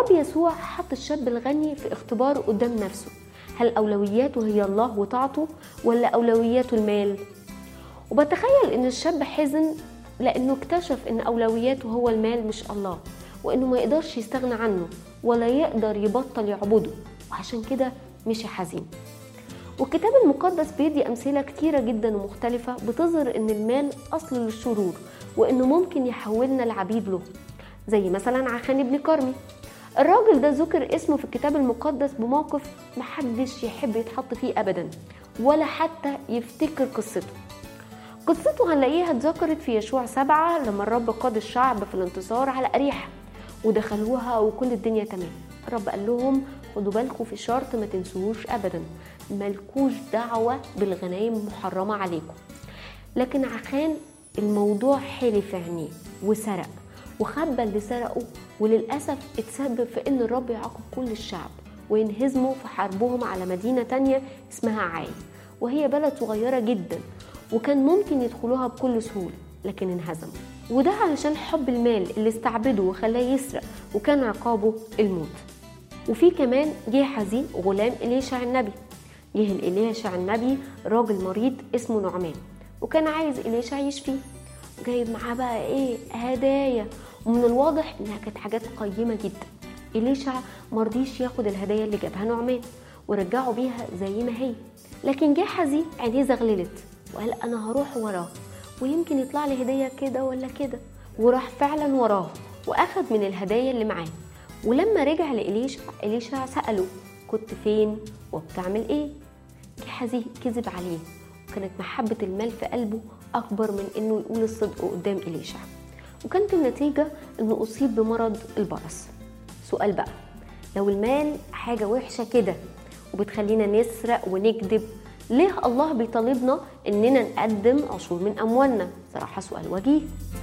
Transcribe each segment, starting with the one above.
الرب يسوع حط الشاب الغني في اختبار قدام نفسه هل أولوياته هي الله وطاعته ولا أولوياته المال وبتخيل إن الشاب حزن لأنه اكتشف إن أولوياته هو المال مش الله وإنه ما يقدرش يستغنى عنه ولا يقدر يبطل يعبده وعشان كده مشي حزين والكتاب المقدس بيدي أمثلة كتيرة جدا ومختلفة بتظهر إن المال أصل للشرور وإنه ممكن يحولنا لعبيد له زي مثلا عخان ابن كرمي الراجل ده ذكر اسمه في الكتاب المقدس بموقف محدش يحب يتحط فيه أبدا ولا حتى يفتكر قصته قصته هنلاقيها اتذكرت في يشوع سبعة لما الرب قاد الشعب في الانتصار على أريحة ودخلوها وكل الدنيا تمام الرب قال لهم خدوا بالكم في شرط ما تنسوهوش أبدا ملكوش دعوة بالغنايم المحرمة عليكم لكن عخان الموضوع حلي في عينيه وسرق وخبى اللي سرقه وللأسف اتسبب في إن الرب يعاقب كل الشعب وينهزموا في حربهم على مدينة تانية اسمها عاي وهي بلد صغيرة جدا وكان ممكن يدخلوها بكل سهولة لكن انهزموا وده علشان حب المال اللي استعبده وخلاه يسرق وكان عقابه الموت وفي كمان جه حزين غلام إليشع النبي جه إليشع النبي راجل مريض اسمه نعمان وكان عايز إليشع يشفيه جايب معاه بقى ايه هدايا ومن الواضح انها كانت حاجات قيمة جدا إليشع مرضيش ياخد الهدايا اللي جابها نعمان ورجعه بيها زي ما هي لكن جه حزين عينيه زغللت وقال انا هروح وراه ويمكن يطلع لي هدية كده ولا كده وراح فعلا وراه واخد من الهدايا اللي معاه ولما رجع لإليشع إليشع سأله كنت فين وبتعمل ايه جه حزين كذب عليه وكانت محبة المال في قلبه أكبر من إنه يقول الصدق قدام إليشع وكانت النتيجة إنه أصيب بمرض البرص سؤال بقى لو المال حاجة وحشة كده وبتخلينا نسرق ونكذب ليه الله بيطالبنا إننا نقدم عشور من أموالنا صراحة سؤال وجيه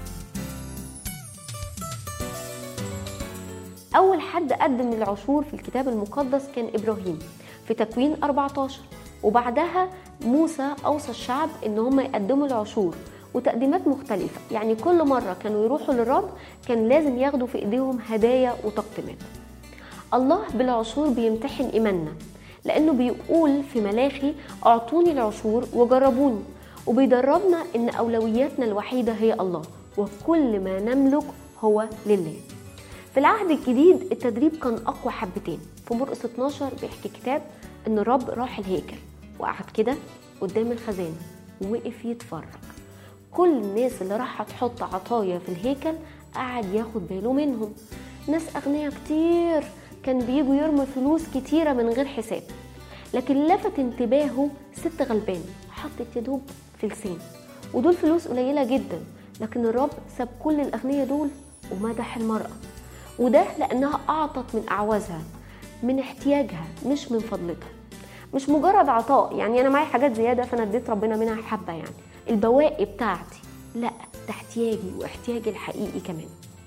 أول حد قدم العشور في الكتاب المقدس كان إبراهيم في تكوين 14 وبعدها موسى أوصى الشعب إن هم يقدموا العشور وتقديمات مختلفة يعني كل مرة كانوا يروحوا للرب كان لازم ياخدوا في إيديهم هدايا وتقديمات الله بالعشور بيمتحن إيماننا لأنه بيقول في ملاخي أعطوني العشور وجربوني وبيدربنا إن أولوياتنا الوحيدة هي الله وكل ما نملك هو لله في العهد الجديد التدريب كان أقوى حبتين في مرقس 12 بيحكي كتاب إن الرب راح الهيكل وقعد كده قدام الخزانة ووقف يتفرج كل الناس اللي راح تحط عطايا في الهيكل قعد ياخد باله منهم ناس أغنياء كتير كان بيجوا يرموا فلوس كتيرة من غير حساب لكن لفت انتباهه ست غلبان حطت يدوب فلسين ودول فلوس قليلة جدا لكن الرب ساب كل الأغنياء دول ومدح المرأة وده لأنها أعطت من أعوازها من احتياجها مش من فضلتها مش مجرد عطاء يعني انا معايا حاجات زياده فانا اديت ربنا منها حبه يعني البواقي بتاعتي لا ده احتياجي واحتياجي الحقيقي كمان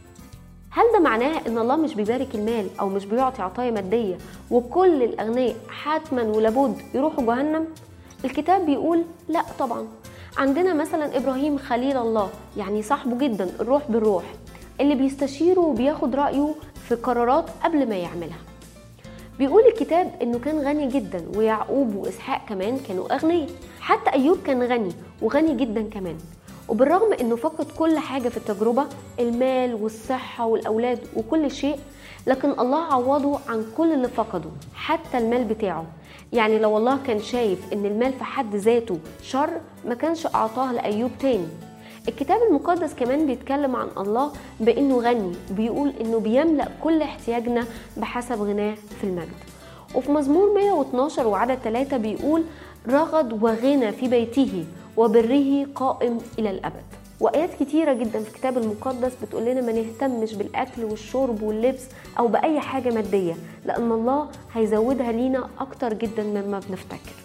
هل ده معناه ان الله مش بيبارك المال او مش بيعطي عطايا ماديه وكل الاغنياء حتما ولابد يروحوا جهنم الكتاب بيقول لا طبعا عندنا مثلا ابراهيم خليل الله يعني صاحبه جدا الروح بالروح اللي بيستشيره وبياخد رايه في قرارات قبل ما يعملها بيقول الكتاب انه كان غني جدا ويعقوب واسحاق كمان كانوا اغنياء حتى ايوب كان غني وغني جدا كمان وبالرغم انه فقد كل حاجه في التجربه المال والصحه والاولاد وكل شيء لكن الله عوضه عن كل اللي فقده حتى المال بتاعه يعني لو الله كان شايف ان المال في حد ذاته شر ما كانش اعطاه لايوب تاني الكتاب المقدس كمان بيتكلم عن الله بانه غني بيقول انه بيملا كل احتياجنا بحسب غناه في المجد وفي مزمور 112 وعدد 3 بيقول رغد وغنى في بيته وبره قائم الى الابد وايات كتيره جدا في الكتاب المقدس بتقول لنا ما نهتمش بالاكل والشرب واللبس او باي حاجه ماديه لان الله هيزودها لينا اكتر جدا مما بنفتكر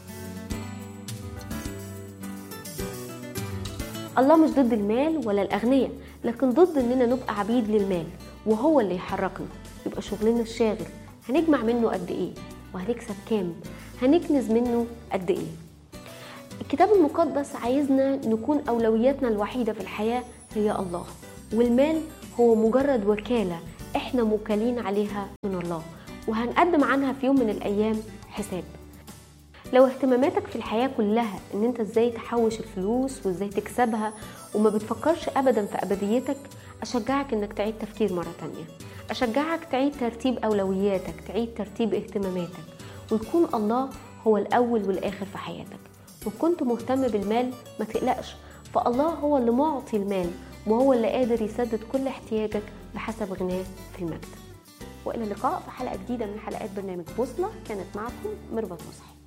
الله مش ضد المال ولا الأغنياء لكن ضد إننا نبقى عبيد للمال وهو اللي يحركنا يبقى شغلنا الشاغل هنجمع منه قد إيه وهنكسب كام هنكنز منه قد إيه الكتاب المقدس عايزنا نكون أولوياتنا الوحيدة في الحياة هي الله والمال هو مجرد وكالة احنا موكلين عليها من الله وهنقدم عنها في يوم من الايام حساب لو اهتماماتك في الحياة كلها ان انت ازاي تحوش الفلوس وازاي تكسبها وما بتفكرش ابدا في ابديتك اشجعك انك تعيد تفكير مرة تانية اشجعك تعيد ترتيب اولوياتك تعيد ترتيب اهتماماتك ويكون الله هو الاول والاخر في حياتك وكنت مهتم بالمال ما تقلقش فالله هو اللي معطي المال وهو اللي قادر يسدد كل احتياجك بحسب غناه في المجد والى اللقاء في حلقه جديده من حلقات برنامج بوصله كانت معكم ميرفت مصحي